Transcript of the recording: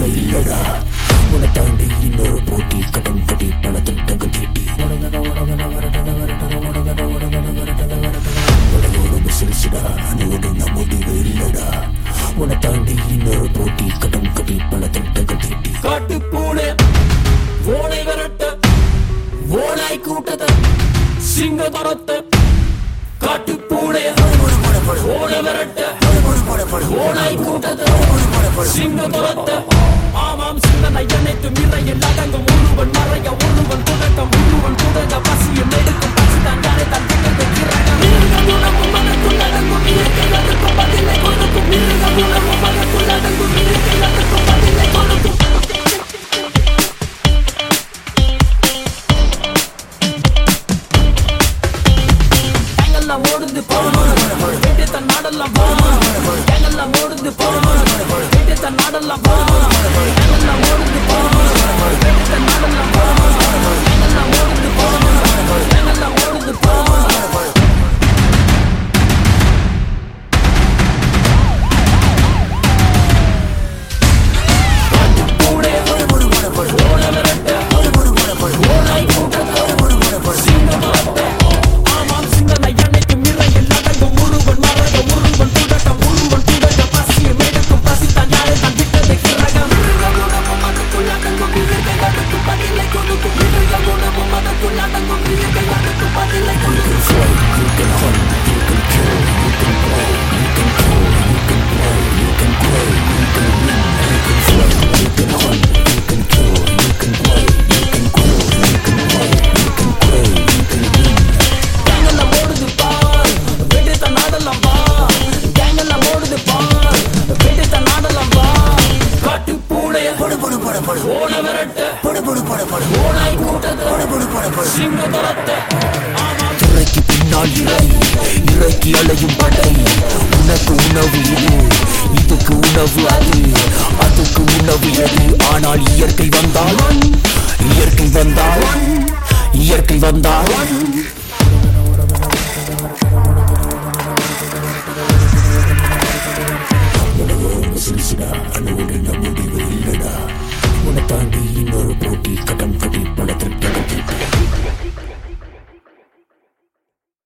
முடிவு இல்லடா உன்னை தாண்டி இன்னொரு போட்டி கடன் கட்டி பல திட்டங்கள் தீட்டி உடனே உடனே வரட்டத வரட்டத உடனே உடனே வரட்டத வரட்டத உலகோடு சிரிச்சுடா அணுவோடு நம் முடிவு இல்லடா உன்னை தாண்டி இன்னொரு போட்டி கடன் கட்டி பல திட்டங்கள் தீட்டி காட்டு பூனை ஓனை விரட்ட ஓனாய் கூட்டத்தை சிங்க தரத்தை காட்டு பூனை ஓனை விரட்ட ஓனாய் கூட்டத்தை சிங்க தரத்தை ஆமாம் சிந்தனை அனைத்து நிறையில் அடங்கும் ஒருவன் மறைய ஒருவன் துடக்கம் ஒருவன் துடங்க பசியும் எடுக்கும் பசி தான் யாரை தன் திட்டத்தை கிறங்க மிருக குணமும் மனக்குள் அடங்கும் இயற்கை அதற்கும் பதிலை கொடுக்கும் மிருக குணமும் மனக்குள் அடங்கும் இயற்கை அதற்கும் பதிலை கொடுக்கும் கேங்கெல்லாம் ஓடுது போகணும் கேட்டு தன் நாடெல்லாம் போகணும் கேங்கெல்லாம் ஓடுது போகணும் கேட்டு தன் நாடெல்லாம் போகணும் கேங்கெல்லாம் ஓடுது போகணும் கேட்டு தன் நாடெல்லாம் போகணும் கேங்கெல்லாம் ஓடுது போகணும் கேங்கெல்லாம் ஓடுது போகணும் பூடே ஓட விரட்ட ஓடாய் கூட்டத்தை சிங்கம் வரட்ட ஆமாம் சிந்தனை அன்னைக்கும் இறையில் அடங்கும் ஒருவன் மறக ஒருவன் துடக்கம் ஒருவன் துடக்க பசியை எடுக்கும் பசி தான் யாரை தான் விட்டதை கிரகம் மிருக குணமும் அதற்குள் அடங்கும் இயற்கை அதற்கும் பதிலை கொடுக்கும் மிருக குணமும் அதற்குள் அடங்கும் இயற்கை அதற்கும் பதிலை கொடுக்கும் கேங்கெல்லாம் ஓடுது பார் வெடித்த நாடெல்லாம் வா கேங்கெல்லாம் ஓடுது பார் வெடித்த நாடெல்லாம் வா காட்டு பூடைய படு படு படு படு ஓட விரட்ட படு படு படு படு ஓனாய் கூட்டத்தை படு படு படு படு சிங்க தரத்தை திரைக்கு பின்னால் இறை இறைக்கு அலையும் படை உனக்கு உணவு இது இதுக்கு உணவு அது அதுக்கு உணவு எது ஆனால் இயற்கை வந்தால் இயற்கை வந்தால் இயற்கை வந்தால் சிரிச்சுடா அணுவோடு